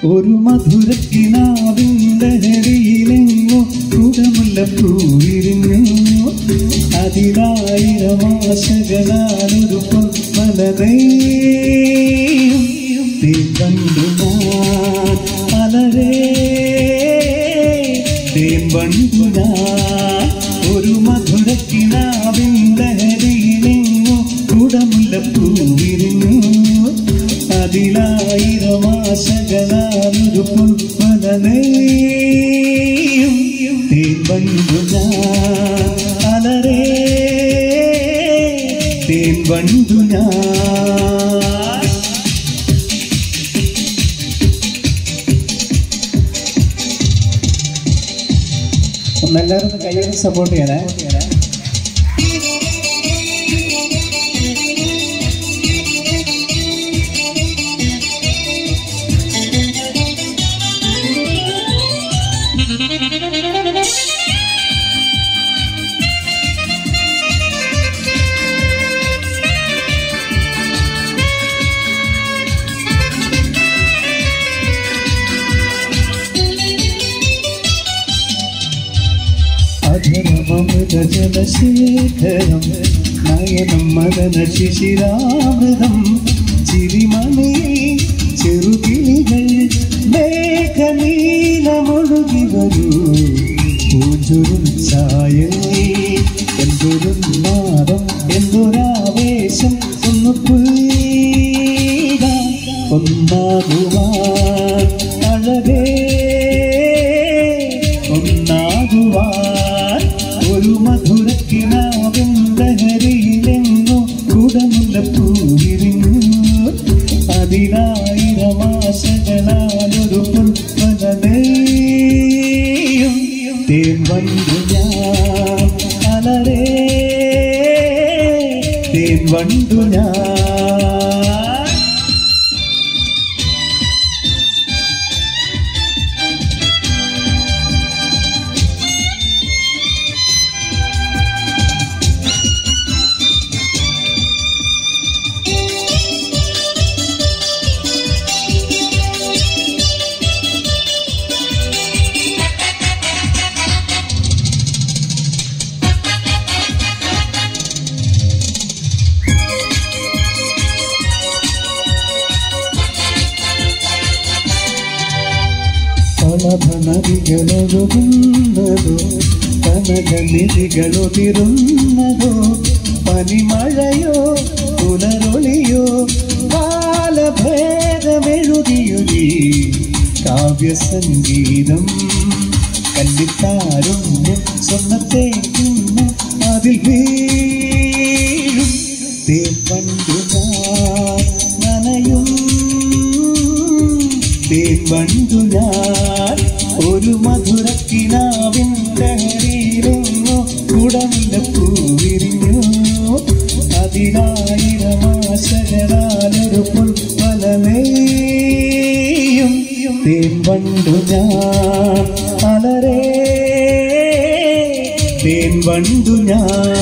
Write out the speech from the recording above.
ഒരു മധുരക്കിനാവിൻ ലഹരിയിലെങ്ങോ കുടമുല്ല പൂവിരിഞ്ഞു അതിലായിരം ആശകളാലൊരു പൊന്മലതയും തീ കണ്ടു ഞാൻ അലരേ തേൻ വണ്ടു ഞാൻ ഒരു മധുരക്കിനാവിൻ ലഹരിയിലെങ്ങോ കുടമുല്ല പൂവിരിഞ്ഞു അതിലായിരം ആശകളാലൊരു പുൽപ്പലനെയും തേൻ വണ്ടു ഞാൻ അലരേ തേൻ വണ്ടു ഞാൻ ഒന്നെല്ലാവരും ഒന്ന് കൈയ്യൊന്ന് സപ്പോർട്ട് ചെയ്യണേ അധരമൃതജലശേഖരം നയനം മദന ശിശിരാമൃതം ചിരിമണിയിൽ ചെറുകിളികൾ മേഘനീലമൊഴുകി വരൂ പൂഞ്ചുരും ചായൽ എന്തൊരു നാദം എന്തൊരാവേശം ഒന്ന് പുൽക ഒന്നാകുവാൻ അഴകേ ഒന്നാകുവാൻ ഒരു മധുരക്കിനാവിൻ ലഹരിയിലെങ്ങോ കുടമുല്ല പൂവിരിഞ്ഞു അതിലായിരം ആശകളാലൊരു പുൽപ്പലനെയും തേൻ വണ്ടു ഞാൻ അലരേ തേൻ വണ്ടു ഞാൻ കളഭനദികളൊഴുകുന്നതോ കനകനിധികളൊതിരുന്നതോ പനിമഴയോ പുനരൊളിയോ കാലഭേദമെഴുതിയൊരി കാവ്യസംഗീതം കല്ലിത്താരുണ്യം സ്വർണ്ണത്തേക്കുന്നു അതിൽ വീഴും തേൻ പണ്ടു ഞാൻ നനയും തേൻ വണ്ടു ഞാൻ ഒരു മധുരക്കിനാവിൻ ലഹരിയിലൊന്നു കുടമില്ല പൂവിരിഞ്ഞു അതിലായിരം ആശകളാലൊരു പുൽപ്പലനെയും തേൻ വണ്ടു ഞാൻ അലരേ തേൻ വണ്ടു ഞാൻ